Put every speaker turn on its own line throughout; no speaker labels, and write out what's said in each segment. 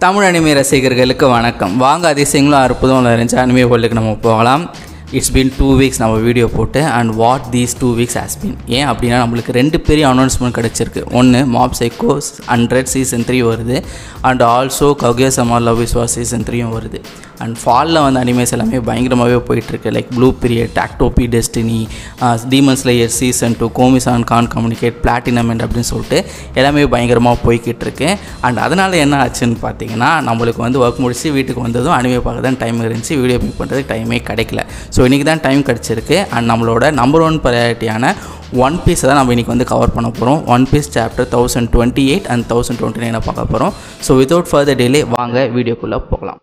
Tamil anime ரசிகர்களுக்கு வணக்கம் வாங்க அதிசயங்களும் அற்புதம் இருந்துச்சு அனிமே வேர்ல்டுக்கு நம்ம போகலாம் இட்ஸ் பீன் டூ வீக்ஸ் நம்ம வீடியோ போட்டு and what these two weeks has been ஏன் அப்படின்னா நம்மளுக்கு ரெண்டு பெரிய அனௌன்ஸ்மெண்ட் கிடச்சிருக்கு ஒன்று mob psycho hundred season three வருது அண்ட் ஆல்சோ கவ்யா சமார் லவ் விஸ்வா சீசன் த்ரீயும் வருது அண்ட் ஃபாலில் வந்து அனிமேஸ் எல்லாமே பயங்கரமாகவே போயிட்டுருக்கு லைக் ப்ளூ பீரியட் டாக்டோபி destiny demon slayer season two கோமிசான் கான் கம்யூனிகேட் பிளாட்டினமெண்ட் அப்படின்னு சொல்லிட்டு எல்லாமே பயங்கரமாக போய்கிட்டு இருக்கு அண்ட் அதனால் என்ன ஆச்சுன்னு பார்த்தீங்கன்னா நம்மளுக்கு வந்து ஒர்க் முடிச்சு வீட்டுக்கு வந்ததும் அனிமே பார்க்க தான் டைம் இருந்துச்சு வீடியோ மேக் பண்ணுறதுக்கு டைமே கிடைக்கல ஸோ இன்றைக்கி தான் டைம் கிடச்சிருக்கு அண்ட் நம்மளோட நம்பர் ஒன் ப்ரையாரிட்டியான ஒன் பீஸை தான் நம்ம இன்றைக்கி வந்து கவர் பண்ண போகிறோம் one piece chapter thousand twenty eight and thousand twenty நைனை பார்க்க போகிறோம் ஸோ வித்தவுட் ஃபர்தர் டிலே வாங்க வீடியோக்குள்ளே போகலாம்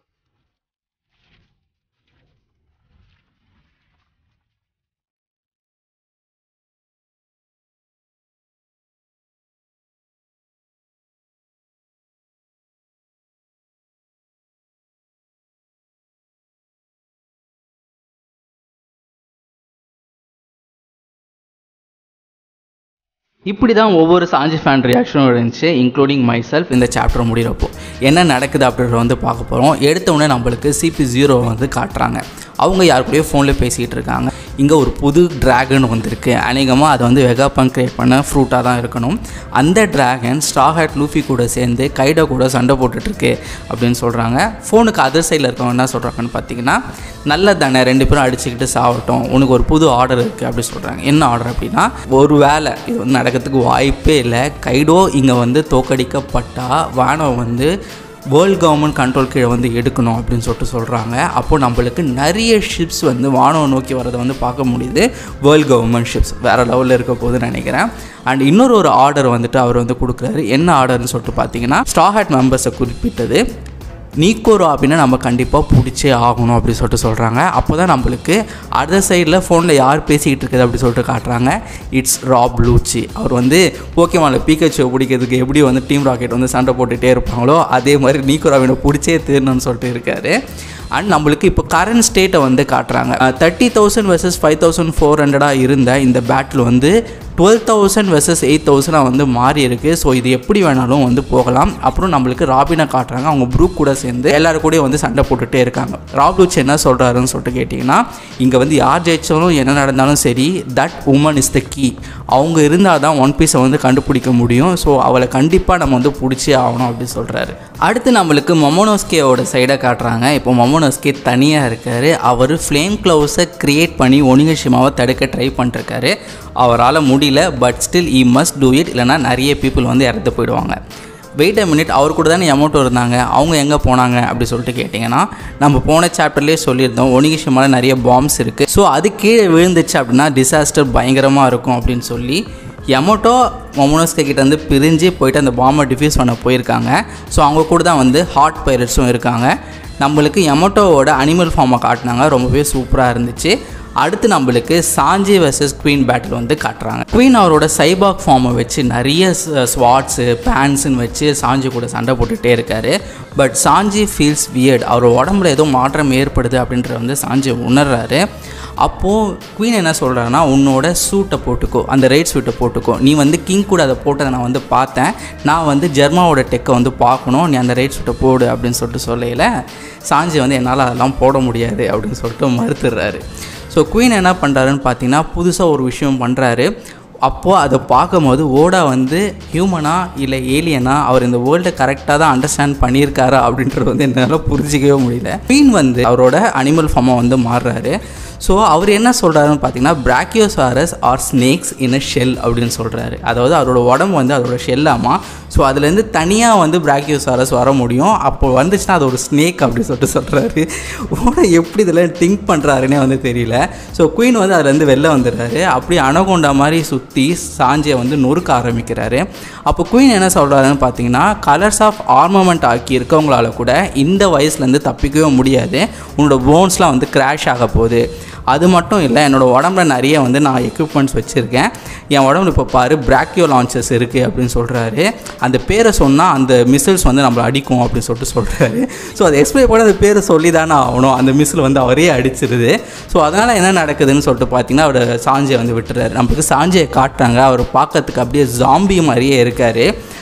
இப்படி தான் ஒவ்வொரு சாஞ்சி ஃபேன் ரியாக்ஷனும் இருந்துச்சு இன்க்ளூடிங் மை செல்ஃப் இந்த சாப்டர் முடிகிறப்போ என்ன நடக்குது அப்படின்றத வந்து பார்க்க போகிறோம் எடுத்த உடனே நம்மளுக்கு சிபி ஜீரோ வந்து காட்டுறாங்க அவங்க யார் கூடயோ ஃபோனில் பேசிகிட்டு இருக்காங்க இங்கே ஒரு புது ட்ராகன் வந்திருக்கு அநேகமாக அது வந்து வெகாப்பன் கிரியேட் பண்ண ஃப்ரூட்டாக தான் இருக்கணும் அந்த ட்ராகன் ஸ்டாஹட் லூஃபி கூட சேர்ந்து கைடோ கூட சண்டை போட்டுட்ருக்கு அப்படின்னு சொல்கிறாங்க ஃபோனுக்கு அதர் சைடில் இருக்கவங்க என்ன சொல்கிறாங்கன்னு பார்த்தீங்கன்னா நல்ல தானே ரெண்டு பேரும் அடிச்சுக்கிட்டு சாவட்டும் உனக்கு ஒரு புது ஆர்டர் இருக்குது அப்படி சொல்கிறாங்க என்ன ஆர்டர் அப்படின்னா ஒரு வேலை இது வந்து நடக்கிறதுக்கு வாய்ப்பே இல்லை கைடோ இங்கே வந்து தோக்கடிக்கப்பட்டால் வானம் வந்து வேர்ல்ட் கவர்மெண்ட் கண்ட்ரோல் கீழே வந்து எடுக்கணும் அப்படின்னு சொல்லிட்டு சொல்கிறாங்க அப்போது நம்மளுக்கு நிறைய ஷிப்ஸ் வந்து வானம் நோக்கி வரதை வந்து பார்க்க முடியுது வேர்ல்ட் கவர்மெண்ட் ஷிப்ஸ் வேறு லெவலில் இருக்க போகுதுன்னு நினைக்கிறேன் அண்ட் இன்னொரு ஒரு ஆர்டர் வந்துட்டு அவர் வந்து கொடுக்குறாரு என்ன ஆர்டர்னு சொல்லிட்டு பார்த்தீங்கன்னா ஸ்டாஹட் மெம்பர்ஸை குறிப்பிட்டது நீக்கோரோ அப்படின்னா நம்ம கண்டிப்பாக பிடிச்சே ஆகணும் அப்படி சொல்லிட்டு சொல்கிறாங்க அப்போ தான் நம்மளுக்கு அதர் சைடில் ஃபோனில் யார் பேசிக்கிட்டு இருக்குது அப்படி சொல்லிட்டு காட்டுறாங்க இட்ஸ் ராப் லூச்சி அவர் வந்து போக்கேமானில் பீக்கச்சோ பிடிக்கிறதுக்கு எப்படி வந்து டீம் ராக்கெட் வந்து சண்டை போட்டுகிட்டே இருப்பாங்களோ அதே மாதிரி நீக்கோராவினை பிடிச்சே தீரணும்னு சொல்லிட்டு இருக்காரு அண்ட் நம்மளுக்கு இப்போ கரண்ட் ஸ்டேட்டை வந்து காட்டுறாங்க thirty thousand versus five thousand four ஹண்ட்ரடாக இருந்த இந்த பேட்டில் வந்து டுவெல் தௌசண்ட் வெர்சஸ் எயிட் தௌசண்டாக வந்து மாறி இருக்குது ஸோ இது எப்படி வேணாலும் வந்து போகலாம் அப்புறம் நம்மளுக்கு ராபினை காட்டுறாங்க அவங்க ப்ரூக் கூட சேர்ந்து எல்லாரும் கூடயும் வந்து சண்டை போட்டுகிட்டே இருக்காங்க ராப்லூச் என்ன சொல்கிறாருன்னு சொல்லிட்டு கேட்டிங்கன்னா இங்கே வந்து யார் ஜெயிச்சாலும் என்ன நடந்தாலும் சரி that woman is the key அவங்க இருந்தால் தான் ஒன் பீஸை வந்து கண்டுபிடிக்க முடியும் ஸோ அவளை கண்டிப்பாக நம்ம வந்து பிடிச்சே ஆகணும் அப்படின்னு சொல்கிறாரு அடுத்து நம்மளுக்கு மொமோனோஸ்கேவோட சைடை காட்டுறாங்க இப்போ மொமோனோஸ்கே தனியாக இருக்கார் அவர் ஃப்ளேம் க்ளவுஸை க்ரியேட் பண்ணி ஒனிகஷிமாவை தடுக்க ட்ரை பண்ணிருக்காரு அவரால் முடியல but still he must do it இல்லைனா நிறைய பீப்புள் வந்து இறந்து போயிடுவாங்க வெயிட் அ மினிட் அவர் கூட தானே எமௌண்ட் இருந்தாங்க அவங்க எங்கே போனாங்க அப்படி சொல்லிட்டு கேட்டிங்கன்னா நம்ம போன சாப்டர்லேயே சொல்லியிருந்தோம் ஒனிகிஷமால நிறைய பாம்ஸ் இருக்குது ஸோ அது கீழே விழுந்துச்சு அப்படின்னா டிசாஸ்டர் பயங்கரமாக இருக்கும் அப்படின்னு சொல்லி எமோட்டோ மொமோனோஸ்கே கிட்ட வந்து பிரிஞ்சு போயிட்டு அந்த பாம்பை டிஃப்யூஸ் பண்ண போயிருக்காங்க ஸோ அவங்க கூட தான் வந்து ஹாட் பைரட்ஸும் இருக்காங்க நம்மளுக்கு எமோட்டோவோட அனிமல் ஃபார்மை காட்டினாங்க ரொம்பவே சூப்பராக இருந்துச்சு அடுத்து நம்மளுக்கு சாஞ்சி வர்சஸ் குவீன் பேட்டில் வந்து காட்டுறாங்க குவீன் அவரோட சைபாக் ஃபார்மை வச்சு நிறைய ஸ்வாட்ஸு பேண்ட்ஸுன்னு வச்சு சாஞ்சி கூட சண்டை போட்டுகிட்டே இருக்காரு பட் சாஞ்சி ஃபீல்ஸ் வியர்ட் அவர் உடம்புல ஏதோ மாற்றம் ஏற்படுது அப்படின்ற வந்து சாஞ்சி உணர்றாரு அப்போது குவீன் என்ன சொல்கிறாங்கன்னா உன்னோட சூட்டை போட்டுக்கோ அந்த ரைட் சூட்டை போட்டுக்கோ நீ வந்து கிங் கூட அதை போட்டதை நான் வந்து பார்த்தேன் நான் வந்து ஜெர்மாவோட டெக்கை வந்து பார்க்கணும் நீ அந்த ரைட் சூட்டை போடு அப்படின்னு சொல்லிட்டு சொல்லையில் சாஞ்சி வந்து என்னால் அதெல்லாம் போட முடியாது அப்படின்னு சொல்லிட்டு மறுத்துடுறாரு ஸோ குயின் என்ன பண்ணுறாருன்னு பார்த்தீங்கன்னா புதுசாக ஒரு விஷயம் பண்ணுறாரு அப்போது அதை பார்க்கும்போது ஓடா வந்து ஹியூமனா இல்லை ஏலியனா அவர் இந்த வேர்ல்டை கரெக்டாக தான் அண்டர்ஸ்டாண்ட் பண்ணியிருக்காரா அப்படின்றது வந்து என்னால் புரிஞ்சிக்கவே முடியல குயின் வந்து அவரோட அனிமல் ஃபார்மாக வந்து மாறுறாரு ஸோ அவர் என்ன சொல்கிறாருன்னு பார்த்தீங்கன்னா brachiosaurus are snakes in a shell அப்படின்னு சொல்கிறாரு அதாவது அவரோட உடம்பு வந்து அதோட ஷெல்லாமா ஸோ அதுலேருந்து தனியாக வந்து பிராக்கியோசாரஸ் வர முடியும் அப்போ வந்துச்சுன்னா அது ஒரு ஸ்னேக் அப்படின்னு சொல்லிட்டு சொல்கிறாரு ஓட எப்படி இதெல்லாம் திங்க் பண்ணுறாருன்னே வந்து தெரியல ஸோ குயின் வந்து அதுலேருந்து வெளில வந்துடுறாரு அப்படி அணகொண்டா மாதிரி சுற்றி சாஞ்சியை வந்து நொறுக்க ஆரம்பிக்கிறாரு அப்போ குயின் என்ன சொல்கிறாருன்னு பார்த்தீங்கன்னா கலர்ஸ் ஆஃப் ஆர்மமெண்ட் ஆக்கி இருக்கவங்களால கூட இந்த வயசுலேருந்து தப்பிக்கவே முடியாது உன்னோட போன்ஸ்லாம் வந்து கிராஷ் ஆக போகுது அது மட்டும் இல்லை என்னோடய உடம்புல நிறைய வந்து நான் எக்யூப்மெண்ட்ஸ் வச்சுருக்கேன் என் உடம்புல இப்போ பாரு பிராக்கியோ லான்ச்சஸ் இருக்குது அப்படின்னு சொல்கிறாரு அந்த பேரை சொன்னால் அந்த மிசில்ஸ் வந்து நம்மளை அடிக்கும் அப்படின்னு சொல்லிட்டு சொல்கிறாரு ஸோ அதை எக்ஸ்பிளைன் பண்ண அந்த பேரை சொல்லி தானே ஆகணும் அந்த மிசில் வந்து அவரே அடிச்சிருது ஸோ அதனால் என்ன நடக்குதுன்னு சொல்லிட்டு பார்த்தீங்கன்னா அவர் சாஞ்சியை வந்து விட்டுறாரு நம்மளுக்கு சாஞ்சியை காட்டுறாங்க அவர் பார்க்கறதுக்கு அப்படியே ஜாம்பி மாதிரியே இருக்கார்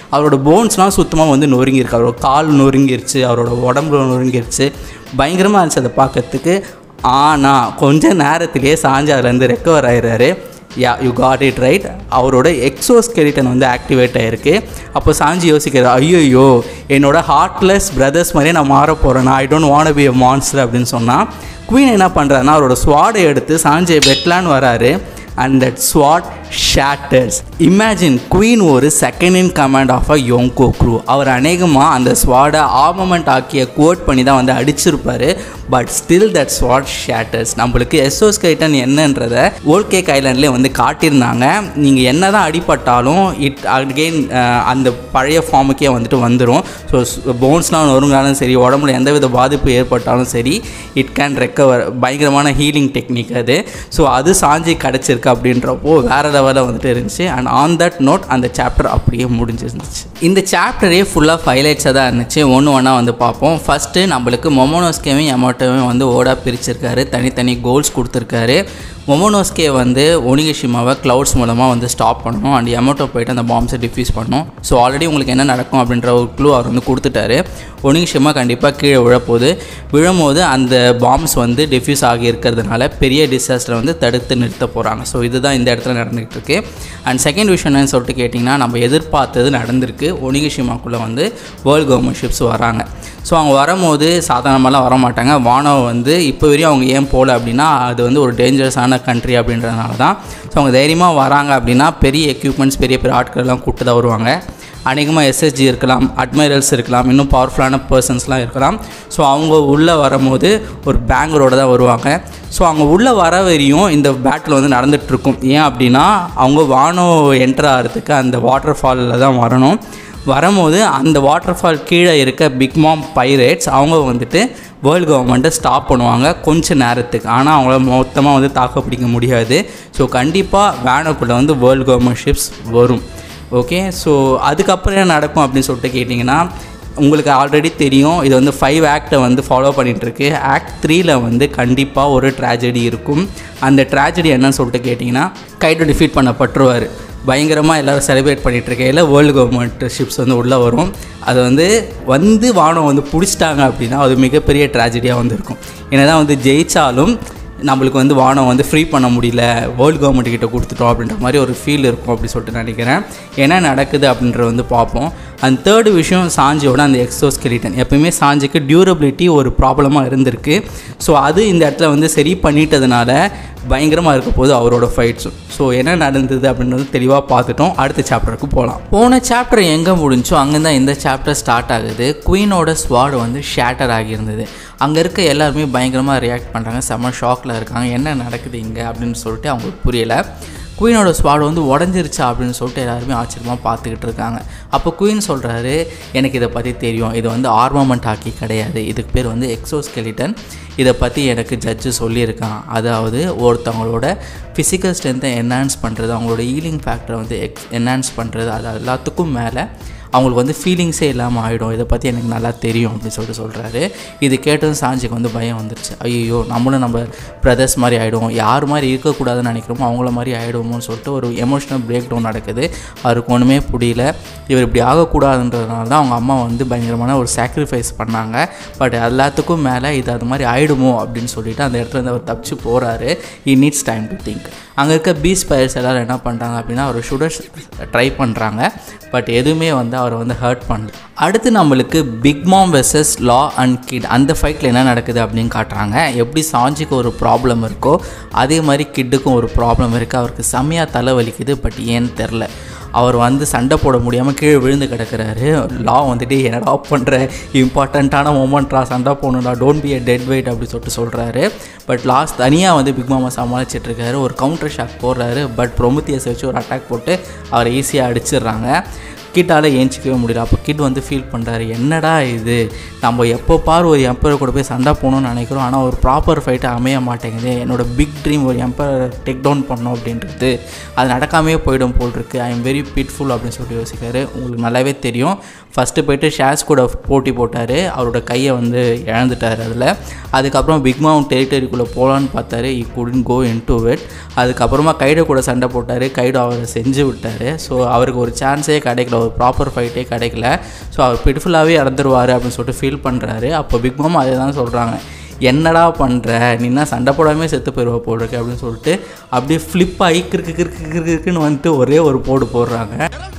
அவரோட போன்ஸ்லாம் சுத்தமாக வந்து நொறுங்கியிருக்கு அவரோட கால் நொறுங்கிருச்சு அவரோட உடம்பு நொறுங்கிருச்சு பயங்கரமாக இருந்துச்சு அதை பார்க்கறதுக்கு ஆனால் கொஞ்ச நேரத்திலேயே சாஞ்சு அதுலேருந்து ரெக்கவர் ஆயிடுறாரு yeah you got it right அவரோட எக்ஸோஸ்கெலிட்டன் வந்து ஆக்டிவேட் ஆகிருக்கு அப்போ சாஞ்சி யோசிக்கிறார் ஐயோ என்னோட ஹார்ட்லெஸ் பிரதர்ஸ் மாதிரியே நான் மாற போகிறேன்னா I don't want be a monster அப்படின்னு சொன்னால் குவீன் என்ன பண்ணுறாருன்னா அவரோட ஸ்வாடை எடுத்து சாஞ்சியை வெட்டலான்னு வராரு and that sword shatters imagine queen ஒரு second in command of a யோங்கோ க்ரூ அவர் அநேகமாக அந்த ஸ்வாடை ஆர்மமெண்ட் ஆக்கிய கோட் பண்ணி தான் வந்து அடிச்சிருப்பாரு but still that sword shatters நம்மளுக்கு எஸ்ஓஸ் கைட்டன் என்னன்றதை ஓல்கேக் ஐலாண்ட்லேயே வந்து காட்டியிருந்தாங்க நீங்கள் என்ன தான் அடிபட்டாலும் இட் அகெயின் அந்த பழைய ஃபார்முக்கே வந்துட்டு வந்துடும் ஸோ போன்ஸ்லாம் நொறுங்கினாலும் சரி உடம்புல எந்தவித பாதிப்பு ஏற்பட்டாலும் சரி இட் கேன் ரெக்கவர் பயங்கரமான ஹீலிங் டெக்னிக் அது ஸோ அது சாஞ்சி கிடச்சிருக்கு அப்படின்றப்போ வேறு லெவலில் வந்துட்டு இருந்துச்சு அண்ட் ஆன் தட் நோட் அந்த சாப்டர் அப்படியே முடிஞ்சிருந்துச்சு இந்த சாப்டரே ஃபுல்லாக ஹைலைட்ஸாக தான் இருந்துச்சு ஒன்று ஒன்றா வந்து பார்ப்போம் ஃபஸ்ட்டு நம்மளுக்கு மொமோனோஸ்கேவையும் எமோட்டோவையும் வந்து ஓடா பிரிச்சிருக்காரு தனித்தனி கோல்ஸ் கொடுத்துருக்காரு மொமோனோஸ்கே வந்து ஒனிகிஷிமாவை க்ளவுட்ஸ் மூலமாக வந்து ஸ்டாப் பண்ணணும் அண்ட் எமோட்டோ போயிட்டு அந்த பாம்ஸை டிஃப்யூஸ் பண்ணணும் ஸோ ஆல்ரெடி உங்களுக்கு என்ன நடக்கும் அப்படின்ற ஒரு க்ளூ அவர் வந்து கொடுத்துட்டாரு ஒனிகிஷிமா கண்டிப்பாக கீழே விழப்போகுது விழும்போது அந்த பாம்ஸ் வந்து டிஃப்யூஸ் ஆகி இருக்கிறதுனால பெரிய டிசாஸ்டரை வந்து தடுத்து நிறுத்த போகிறாங்க ஸோ இதுதான் இந்த இடத்துல நடந்துகிட்டு இருக்கு அண்ட் செகண்ட் விஷயம் என்னன்னு சொல்லிட்டு கேட்டிங்கன்னா நம்ம எதிர்பார்த்தது நடந்திருக்கு ஒனிகிஷிமாக்குள்ளே வந்து வேர்ல்டு கவர்மெண்ட் ஷிப்ஸ் வராங்க ஸோ அவங்க வரும்போது சாதாரணமாலாம் வர மாட்டாங்க வானவ வந்து இப்போ வரையும் அவங்க ஏன் போகல அப்படின்னா அது வந்து ஒரு டேஞ்சரஸான கண்ட்ரி அப்படின்றதுனால தான் ஸோ அவங்க தைரியமாக வராங்க அப்படின்னா பெரிய எக்யூப்மெண்ட்ஸ் பெரிய பெரிய ஆட்கள்லாம் கூப்பிட்டு தான் வருவாங்க அநேகமாக எஸ்எஸ்ஜி இருக்கலாம் அட்மைரல்ஸ் இருக்கலாம் இன்னும் பவர்ஃபுல்லான பர்சன்ஸ்லாம் இருக்கலாம் ஸோ அவங்க உள்ளே வரும்போது ஒரு பேங்கரோட தான் வருவாங்க ஸோ அவங்க உள்ளே வர வரையும் இந்த பேட்டில் வந்து நடந்துகிட்ருக்கும் ஏன் அப்படின்னா அவங்க வானோ என்டர் ஆகிறதுக்கு அந்த வாட்டர் ஃபாலில் தான் வரணும் வரும்போது அந்த வாட்டர் ஃபால் கீழே இருக்க பிக் மாம் பைரேட்ஸ் அவங்க வந்துட்டு வேர்ல்டு கவர்மெண்ட்டை ஸ்டாப் பண்ணுவாங்க கொஞ்ச நேரத்துக்கு ஆனால் அவங்கள மொத்தமாக வந்து தாக்க பிடிக்க முடியாது ஸோ கண்டிப்பாக வேனுக்குள்ளே வந்து வேர்ல்டு கவர்மெண்ட் ஷிப்ஸ் வரும் ஓகே ஸோ அதுக்கப்புறம் என்ன நடக்கும் அப்படின்னு சொல்லிட்டு கேட்டிங்கன்னா உங்களுக்கு ஆல்ரெடி தெரியும் இது வந்து ஃபைவ் ஆக்டை வந்து ஃபாலோ பண்ணிகிட்ருக்கு ஆக்ட் த்ரீல வந்து கண்டிப்பாக ஒரு ட்ராஜடி இருக்கும் அந்த ட்ராஜடி என்னன்னு சொல்லிட்டு கேட்டிங்கன்னா கைட்டோ டிஃபீட் பண்ணப்பட்டுருவார் பயங்கரமாக எல்லோரும் செலிப்ரேட் பண்ணிகிட்டு இருக்கையில் வேர்ல்டு கவர்மெண்ட் ஷிப்ஸ் வந்து உள்ளே வரும் அது வந்து வந்து வானம் வந்து பிடிச்சிட்டாங்க அப்படின்னா அது மிகப்பெரிய ட்ராஜடியாக வந்து இருக்கும் ஏன்னா தான் வந்து ஜெயித்தாலும் நம்மளுக்கு வந்து வானம் வந்து ஃப்ரீ பண்ண முடியல வேர்ல்டு கவர்மெண்ட் கிட்ட கொடுத்துட்டோம் அப்படின்ற மாதிரி ஒரு ஃபீல் இருக்கும் அப்படி சொல்லிட்டு நினைக்கிறேன் என்ன நடக்குது அப்படின்றத வந்து பார்ப்போம் அண்ட் தேர்டு விஷயம் சாஞ்சியோட அந்த எக்ஸோஸ்கெலிட்டன் எப்பயுமே சாஞ்சிக்கு டியூரபிலிட்டி ஒரு ப்ராப்ளமாக இருந்திருக்கு ஸோ அது இந்த இடத்துல வந்து சரி பண்ணிட்டதுனால பயங்கரமாக இருக்க போது அவரோட ஃபைட்ஸும் ஸோ என்ன நடந்தது அப்படின்றது தெளிவாக பார்த்துட்டோம் அடுத்த சாப்டருக்கு போகலாம் போன சாப்டர் எங்கே முடிஞ்சோ அங்கே தான் இந்த சாப்டர் ஸ்டார்ட் ஆகுது குயினோட ஸ்வாட் வந்து ஷேட்டர் ஆகியிருந்தது அங்கே இருக்க எல்லாருமே பயங்கரமாக ரியாக்ட் பண்ணுறாங்க செம்ம ஷாக்கில் இருக்காங்க என்ன நடக்குது இங்கே அப்படின்னு சொல்லிட்டு அவங்களுக்கு புரியலை குயினோட ஸ்வாட் வந்து உடஞ்சிருச்சா அப்படின்னு சொல்லிட்டு எல்லாருமே ஆச்சரியமாக பார்த்துக்கிட்டு இருக்காங்க அப்போ குயின் சொல்கிறாரு எனக்கு இதை பற்றி தெரியும் இது வந்து ஆர்மமெண்ட் ஹாக்கி கிடையாது இதுக்கு பேர் வந்து எக்ஸோஸ்கெலிட்டன் இதை பற்றி எனக்கு ஜட்ஜு சொல்லியிருக்கான் அதாவது ஒருத்தவங்களோட ஃபிசிக்கல் ஸ்ட்ரென்த்தை என்ஹான்ஸ் பண்ணுறது அவங்களோட ஹீலிங் ஃபேக்டரை வந்து எக்ஸ் என்ஹான்ஸ் பண்ணுறது அது எல்லாத்துக்கும் மேலே அவங்களுக்கு வந்து ஃபீலிங்ஸே இல்லாமல் ஆகிடும் இதை பற்றி எனக்கு நல்லா தெரியும் அப்படின்னு சொல்லிட்டு சொல்கிறாரு இது கேட்டதும் சாஞ்சிக்கு வந்து பயம் வந்துருச்சு ஐயோ நம்மளும் நம்ம பிரதர்ஸ் மாதிரி ஆகிடுவோம் யார் மாதிரி இருக்கக்கூடாதுன்னு நினைக்கிறோமோ அவங்கள மாதிரி ஆகிடுவோம்னு சொல்லிட்டு ஒரு எமோஷனல் பிரேக் டவுன் நடக்குது அவருக்கு ஒன்றுமே புரியல இவர் இப்படி ஆகக்கூடாதுன்றதுனால தான் அவங்க அம்மா வந்து பயங்கரமான ஒரு சாக்ரிஃபைஸ் பண்ணாங்க பட் எல்லாத்துக்கும் மேலே இது அது மாதிரி ஆகிடுமோ அப்படின்னு சொல்லிட்டு அந்த இடத்துல இருந்து அவர் தப்பிச்சு போகிறாரு he needs time to think அங்கே இருக்க பீஸ் பயர்ஸ் எல்லோரும் என்ன பண்ணுறாங்க அப்படின்னா அவர் சுடர் ட்ரை பண்ணுறாங்க பட் எதுவுமே வந்து அவரை வந்து ஹர்ட் பண்ணல அடுத்து நம்மளுக்கு Big Mom versus Law and Kid அந்த ஃபைட்டில் என்ன நடக்குது அப்படின்னு காட்டுறாங்க எப்படி சாஞ்சிக்கு ஒரு ப்ராப்ளம் இருக்கோ அதே மாதிரி கிட்டுக்கும் ஒரு ப்ராப்ளம் இருக்குது அவருக்கு செம்மையாக தலை வலிக்குது பட் ஏன்னு தெரில அவர் வந்து சண்டை போட முடியாமல் கீழே விழுந்து கிடக்கிறாரு லா வந்துட்டு என்னடா பண்ணுற இம்பார்ட்டண்ட்டான மூமெண்ட்ரா சண்டை போகணும்டா don't be a dead weight அப்படி சொல்லிட்டு சொல்கிறாரு பட் லாஸ்ட் தனியாக வந்து பிக் மாமா சமாளிச்சிட்டு இருக்காரு ஒரு கவுண்டர் ஷாக் போடுறாரு பட் ப்ரொமுத்தியஸை வச்சு ஒரு அட்டாக் போட்டு அவரை ஈஸியாக அடிச்சிடுறாங்க கிட்டால் ஏஞ்சிக்கவே முடியல அப்போ கிட் வந்து ஃபீல் பண்ணுறாரு என்னடா இது நம்ம எப்போ பார் ஒரு எம்பர் கூட போய் சண்டை போகணும்னு நினைக்கிறோம் ஆனால் ஒரு ப்ராப்பர் ஃபைட்டு அமைய மாட்டேங்குது என்னோட பிக் ட்ரீம் ஒரு எம்பர் டேக் டவுன் பண்ணணும் அப்படின்றது அது நடக்காமே போயிடும் போல் இருக்குது ஐ எம் வெரி பிட்ஃபுல் அப்படின்னு சொல்லிட்டு யோசிக்காரு உங்களுக்கு நல்லாவே தெரியும் ஃபஸ்ட்டு போயிட்டு ஷேஸ் கூட போட்டி போட்டார் அவரோட கையை வந்து இழந்துட்டார் அதில் அதுக்கப்புறம் பிக் மவுண்ட் டெரிட்டரிக்குள்ளே போகலான்னு பார்த்தாரு இ குடன் கோ இன் டு வெட் அதுக்கப்புறமா கைடோ கூட சண்டை போட்டார் கைடோ அவரை செஞ்சு விட்டார் ஸோ அவருக்கு ஒரு சான்ஸே கிடைக்கல அவருக்கு ஒரு ப்ராப்பர் ஃபைட்டே கிடைக்கல ஸோ அவர் பிடிஃபுல்லாகவே இறந்துருவார் அப்படின்னு சொல்லிட்டு ஃபீல் பண்ணுறாரு அப்போ பிக் மாம் அதே தான் சொல்கிறாங்க என்னடா பண்ணுற நீனா சண்டை போடாமே செத்து போயிடுவா போடுறக்கு அப்படின்னு சொல்லிட்டு அப்படியே ஃப்ளிப் ஆகி கிறுக்கு கிறுக்கு கிறுக்கு கிறுக்குன்னு வந்துட்டு ஒரே ஒரு போடு போடுறாங்க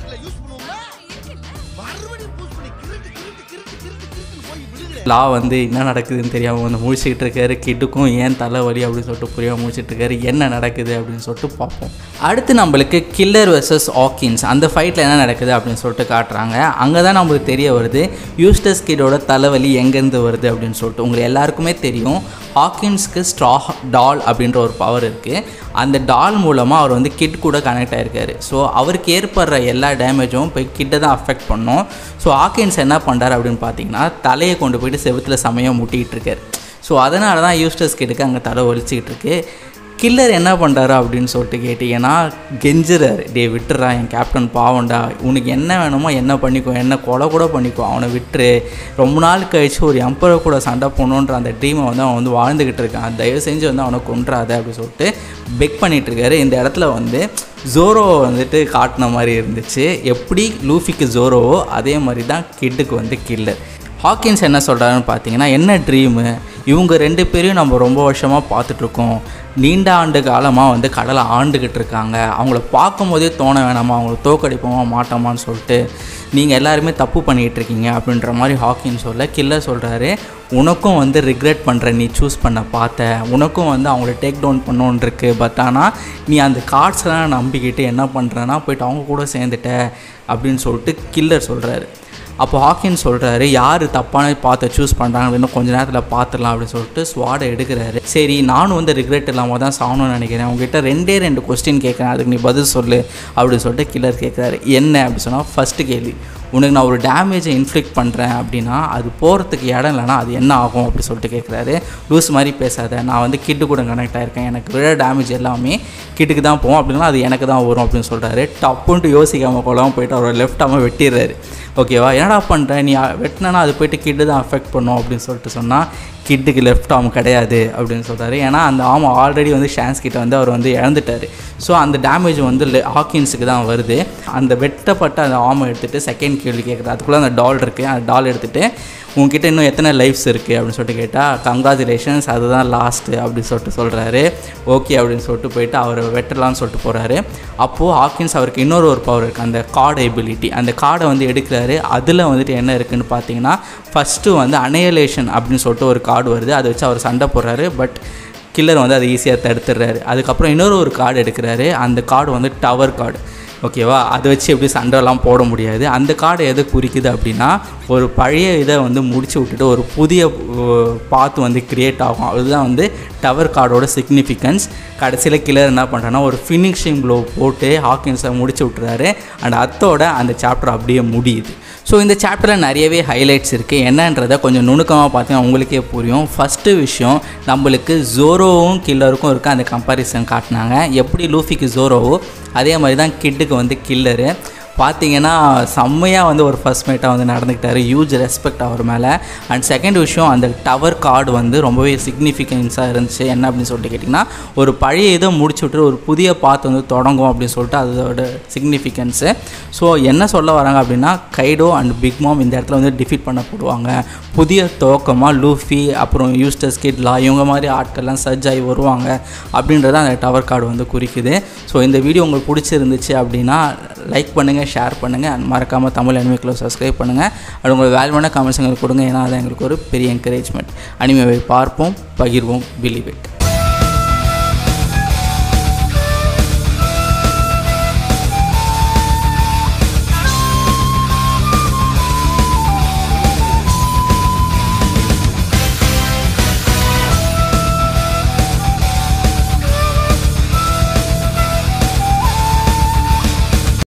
லா வந்து என்ன நடக்குதுன்னு தெரியாமல் வந்து முழிச்சிக்கிட்டு இருக்காரு கிட்டுக்கும் ஏன் தலைவலி அப்படின்னு சொல்லிட்டு புரியாமல் முழிச்சிட்டு இருக்காரு என்ன நடக்குது அப்படின்னு சொல்லிட்டு பார்ப்போம் அடுத்து நம்மளுக்கு கில்லர் வெர்சஸ் ஆக்கின்ஸ் அந்த ஃபைட்டில் என்ன நடக்குது அப்படின்னு சொல்லிட்டு காட்டுறாங்க அங்கே தான் நம்மளுக்கு தெரிய வருது யூஸ்டஸ் கிட்டோட தலைவலி எங்கேருந்து வருது அப்படின்னு சொல்லிட்டு உங்களுக்கு எல்லாருக்குமே தெரியும் ஹாக்கின்ஸ்க்கு ஸ்ட்ரா டால் அப்படின்ற ஒரு பவர் இருக்குது அந்த டால் மூலமாக அவர் வந்து கிட் கூட கனெக்ட் ஆகிருக்காரு ஸோ அவருக்கு ஏற்படுற எல்லா டேமேஜும் போய் கிட்டை தான் அஃபெக்ட் பண்ணும் ஸோ ஹாக்கின்ஸ் என்ன பண்ணுறாரு அப்படின்னு பார்த்தீங்கன்னா தலையை கொண்டு போயிட்டு செவுத்தில் சமயம் முட்டிகிட்டு இருக்காரு ஸோ அதனால தான் யூஸ்டஸ் கிட்டுக்கு அங்கே தலை ஒலிச்சிக்கிட்டு இருக்கு கில்லர் என்ன பண்ணுறாரு அப்படின்னு சொல்லிட்டு கேட்டிங்கன்னா கெஞ்சுறாரு டே விட்டுறா என் கேப்டன் பாவம்டா உனக்கு என்ன வேணுமோ என்ன பண்ணிக்கோ என்ன கொலை கூட பண்ணிக்கோ அவனை விட்டுரு ரொம்ப நாள் கழிச்சு ஒரு எம்பரை கூட சண்டை போகணுன்ற அந்த ட்ரீமை வந்து அவன் வந்து வாழ்ந்துக்கிட்டு இருக்கான் தயவு செஞ்சு வந்து அவனை கொன்றாத அப்படின்னு சொல்லிட்டு பெக் பண்ணிகிட்டு இருக்காரு இந்த இடத்துல வந்து ஜோரோவை வந்துட்டு காட்டின மாதிரி இருந்துச்சு எப்படி லூஃபிக்கு ஜோரோவோ அதே மாதிரி தான் கிட்டுக்கு வந்து கில்லர் ஹாக்கின்ஸ் என்ன சொல்கிறாருன்னு பார்த்தீங்கன்னா என்ன ட்ரீமு இவங்க ரெண்டு பேரையும் நம்ம ரொம்ப வருஷமாக பார்த்துட்ருக்கோம் நீண்ட ஆண்டு காலமாக வந்து கடலை ஆண்டுக்கிட்டு இருக்காங்க அவங்கள பார்க்கும் போதே தோண வேணாமா அவங்கள தோக்கடிப்போமா மாட்டோமான்னு சொல்லிட்டு நீங்கள் எல்லாருமே தப்பு பண்ணிகிட்டு இருக்கீங்க அப்படின்ற மாதிரி ஹாக்கின்னு சொல்ல கில்லர் சொல்கிறாரு உனக்கும் வந்து ரிக்ரெட் பண்ணுற நீ சூஸ் பண்ண பார்த்த உனக்கும் வந்து அவங்கள டேக் டவுன் பண்ணோன்னு இருக்கு பட் ஆனால் நீ அந்த கார்ட்ஸ்லாம் நம்பிக்கிட்டு என்ன பண்ணுறேன்னா போயிட்டு அவங்க கூட சேர்ந்துட்ட அப்படின்னு சொல்லிட்டு கில்லர் சொல்கிறாரு அப்போ ஹாக்கின் சொல்கிறாரு யார் தப்பான பார்த்து சூஸ் பண்ணுறாங்க அப்படின்னு கொஞ்ச நேரத்தில் பார்த்துடலாம் அப்படின்னு சொல்லிட்டு ஸ்வாடை எடுக்கிறாரு சரி நானும் வந்து ரிக்ரெட் இல்லாமல் தான் சாகணும்னு நினைக்கிறேன் உங்ககிட்ட ரெண்டே ரெண்டு கொஸ்டின் கேட்குறேன் அதுக்கு நீ பதில் சொல்லு அப்படின்னு சொல்லிட்டு கில்லர் கேட்குறாரு என்ன அப்படி சொன்னால் ஃபஸ்ட்டு கேள்வி உனக்கு நான் ஒரு டேமேஜை இன்ஃப்ளிக்ட் பண்ணுறேன் அப்படின்னா அது போகிறதுக்கு இடம் இல்லைனா அது என்ன ஆகும் அப்படி சொல்லிட்டு கேட்குறாரு லூஸ் மாதிரி பேசாத நான் வந்து கிட்டு கூட கனெக்ட் ஆகிருக்கேன் எனக்கு விழ டேமேஜ் எல்லாமே கிட்டுக்கு தான் போகும் அப்படின்னா அது எனக்கு தான் வரும் அப்படின்னு சொல்கிறாரு டப்புன்ட்டு யோசிக்காமல் கொள்ளாமல் போயிட்டு அவரை லெஃப்ட் ஆமாம் வெட்டிடுறாரு ஓகேவா என்னடா பண்ணுற நீ வெட்டினா அது போயிட்டு கிட்டு தான் அஃபெக்ட் பண்ணும் அப்படின்னு சொல்லிட்டு சொன்னால் கிட்டுக்கு லெஃப்ட் ஆர்ம் கிடையாது அப்படின்னு சொல்கிறாரு ஏன்னா அந்த ஆர்ம் ஆல்ரெடி வந்து ஷான்ஸ் கிட்ட வந்து அவர் வந்து இழந்துட்டார் ஸோ அந்த டேமேஜ் வந்து ஹாக்கின்ஸுக்கு தான் வருது அந்த வெட்டப்பட்ட அந்த ஆர்மை எடுத்துகிட்டு செகண்ட் கேள்வி கேட்குறது அதுக்குள்ளே அந்த டால் இருக்குது அந்த டால் எடுத்துகிட்டு உங்ககிட்ட இன்னும் எத்தனை லைஃப்ஸ் இருக்குது அப்படின்னு சொல்லிட்டு கேட்டால் கங்க்ராச்சுலேஷன்ஸ் அதுதான் லாஸ்ட்டு அப்படின்னு சொல்லிட்டு சொல்கிறாரு ஓகே அப்படின்னு சொல்லிட்டு போயிட்டு அவர் வெட்டலாம்னு சொல்லிட்டு போகிறாரு அப்போது ஹாக்கின்ஸ் அவருக்கு இன்னொரு ஒரு பவர் இருக்குது அந்த கார்டு எபிலிட்டி அந்த கார்டை வந்து எடுக்கிறாரு அதில் வந்துட்டு என்ன இருக்குதுன்னு பார்த்தீங்கன்னா ஃபஸ்ட்டு வந்து அனையலேஷன் அப்படின்னு சொல்லிட்டு ஒரு கார்டு வருது அதை வச்சு அவர் சண்டை போடுறாரு பட் கில்லர் வந்து அதை ஈஸியாக தடுத்துடுறாரு அதுக்கப்புறம் இன்னொரு ஒரு கார்டு எடுக்கிறாரு அந்த கார்டு வந்து டவர் கார்டு ஓகேவா அதை வச்சு எப்படி சண்டைலாம் போட முடியாது அந்த கார்டு எதை குறிக்குது அப்படின்னா ஒரு பழைய இதை வந்து முடிச்சு விட்டுட்டு ஒரு புதிய பாத்து வந்து க்ரியேட் ஆகும் அதுதான் வந்து டவர் கார்டோட சிக்னிஃபிகன்ஸ் கடைசியில் கிளர் என்ன பண்ணுறான்னா ஒரு ஃபினிஷிங் ப்ளோ போட்டு ஹாக்கின்ஸை முடிச்சு விட்டுறாரு அண்ட் அத்தோட அந்த சாப்டர் அப்படியே முடியுது ஸோ இந்த சாப்டரில் நிறையவே ஹைலைட்ஸ் இருக்குது என்னன்றதை கொஞ்சம் நுணுக்கமாக பார்த்தீங்கன்னா உங்களுக்கே புரியும் ஃபஸ்ட்டு விஷயம் நம்மளுக்கு ஜோரோவும் கில்லருக்கும் இருக்க அந்த கம்பாரிசன் காட்டினாங்க எப்படி லூஃபிக்கு ஜோரோவோ அதே மாதிரி தான் கிட்டுக்கு வந்து கில்லரு பார்த்தீங்கன்னா செம்மையாக வந்து ஒரு ஃபர்ஸ்ட் மேட்டாக வந்து நடந்துக்கிட்டாரு ஹியூஜ் ரெஸ்பெக்ட் அவர் மேலே அண்ட் செகண்ட் விஷயம் அந்த டவர் கார்டு வந்து ரொம்பவே சிக்னிஃபிகன்ஸாக இருந்துச்சு என்ன அப்படின்னு சொல்லிட்டு கேட்டிங்கன்னா ஒரு பழைய இதை முடிச்சு விட்டு ஒரு புதிய பாத்து வந்து தொடங்கும் அப்படின்னு சொல்லிட்டு அதோட சிக்னிஃபிகன்ஸு ஸோ என்ன சொல்ல வராங்க அப்படின்னா கைடோ அண்ட் பிக் மாம் இந்த இடத்துல வந்து டிஃபீட் பண்ணப்படுவாங்க புதிய துவக்கமாக லூஃபி அப்புறம் யூஸ்டஸ் கிட்லா இவங்க மாதிரி ஆட்கள்லாம் சர்ஜ் ஆகி வருவாங்க அப்படின்றத அந்த டவர் கார்டு வந்து குறிக்குது ஸோ இந்த வீடியோ உங்களுக்கு பிடிச்சிருந்துச்சு அப்படின்னா லைக் பண்ணுங்கள் ஷேர் பண்ணுங்கள் அண்ட் மறக்காமல் தமிழ் அனிமேக்கில் சப்ஸ்கிரைப் பண்ணுங்கள் அது உங்களுக்கு வேல்யூவான கமெண்ட்ஸ் எங்களுக்கு கொடுங்க ஏன்னா அது எங்களுக்கு ஒரு பெரிய என்கரேஜ்மெண்ட் அனிமேவை பார்ப்போம் பகிர்வோம் பிலீவ் இட்